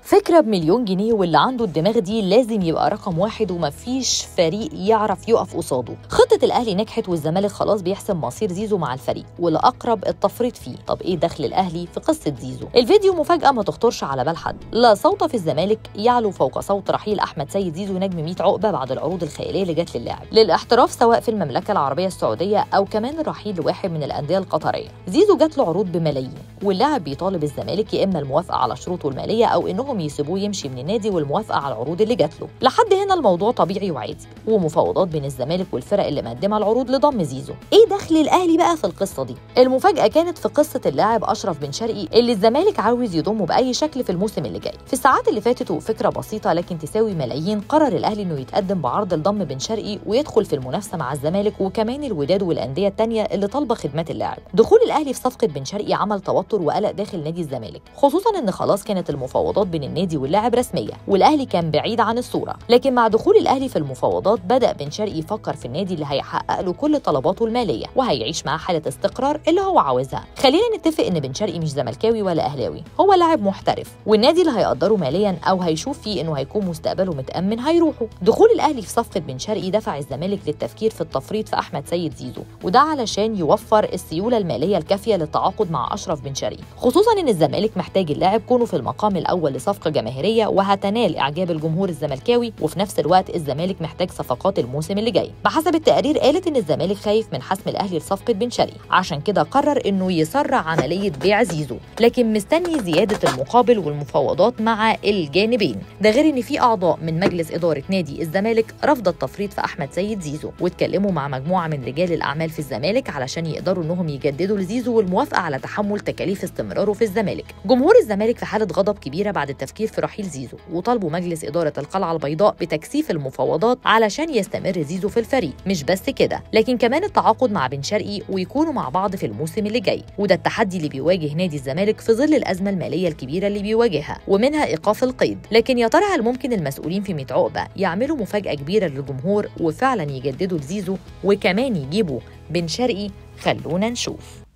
فكره بمليون جنيه واللي عنده الدماغ دي لازم يبقى رقم واحد ومفيش فريق يعرف يقف قصاده خطه الاهلي نجحت والزمالك خلاص بيحسم مصير زيزو مع الفريق والاقرب التفريط فيه طب ايه دخل الاهلي في قصه زيزو الفيديو مفاجاه ما تخطرش على بال حد لا صوت في الزمالك يعلو فوق صوت رحيل احمد سيد زيزو نجم 100 عقبه بعد العروض الخياليه اللي جت للاعب للاحتراف سواء في المملكه العربيه السعوديه او كمان الرحيل لواحد من الانديه القطريه زيزو جات له عروض بملايين واللاعب بيطالب الزمالك يا اما الموافقه على شروطه الماليه او انهم يسيبوه يمشي من النادي والموافقه على العروض اللي جات له لحد هنا الموضوع طبيعي وعادي ومفاوضات بين الزمالك والفرق اللي مقدمه العروض لضم زيزو ايه دخل الاهلي بقى في القصه دي المفاجاه كانت في قصه اللاعب اشرف بن شرقي اللي الزمالك عاوز يضمه باي شكل في الموسم اللي جاي في الساعات اللي فاتت وفكره بسيطه لكن تساوي ملايين قرر الاهلي انه يتقدم بعرض لضم بن شرقي ويدخل في المنافسه مع الزمالك وكمان الوداد والانديه الثانيه اللي طالبه خدمات اللاعب دخول الاهلي في صفقه بن شرقي عمل توتر وقلق داخل نادي الزمالك خصوصا ان خلاص كانت المفاوضات بين النادي واللاعب رسميه والاهلي كان بعيد عن الصوره لكن مع دخول الاهلي في المفاوضات بدا بن شرقي يفكر في النادي اللي هيحقق له كل طلباته الماليه وهيعيش معاه حاله استقرار اللي هو عاوزها خلينا نتفق ان بن شرقي مش زملكاوي ولا اهلاوي هو لاعب محترف والنادي اللي هيقدره ماليا او هيشوف فيه انه هيكون مستقبله متامن هيروحوا دخول الاهلي في صفقه بن شرقي دفع الزمالك للتفكير في التفريط في احمد سيد زيزو وده علشان يوفر السيوله الماليه الكافيه للتعاقد مع اشرف بن شرقي خصوصا ان الزمالك محتاج اللاعب كونه في المقام الاول لصفقه جماهيريه وهتنال اعجاب الجمهور الزملكاوي وفي نفس الوقت الزمالك محتاج صفقات الموسم اللي جاي بحسب التقارير قالت ان الزمالك خايف من حسم الاهلي لصفقه بن شرقي عشان كده قرر انه يسرع عمليه بيع زيزو لكن مستني زياده المقابل والمفاوضات مع الجانبين ده غير ان في اعضاء من مجلس اداره نادي الزمالك رفض التفريط في احمد سيد زيزو واتكلموا مع مجموعه من رجال الاعمال في الزمالك علشان يقدروا انهم يجددوا لزيزو والموافقه على تحمل تكاليف استمراره في الزمالك جمهور الزمالك في حاله غضب كبيره بعد التفكير في رحيل زيزو وطالبوا مجلس اداره القلعه البيضاء بتكثيف المفاوضات علشان يستمر زيزو في الفريق مش بس كده لكن كمان التعاقد مع بن شرقي ويكونوا مع بعض في الموسم اللي جاي وده التحدي اللي بيواجه نادي الزمالك في ظل الازمه الماليه الكبيره اللي بيواجهها ومنها ايقاف القيد لكن يا ترى هل ممكن المسؤولين في ميت عقبه يعملوا مفاجاه كبيره للجمهور وفعلا يجددوا لزيزو وكمان يجيبوا بن شرقي خلونا نشوف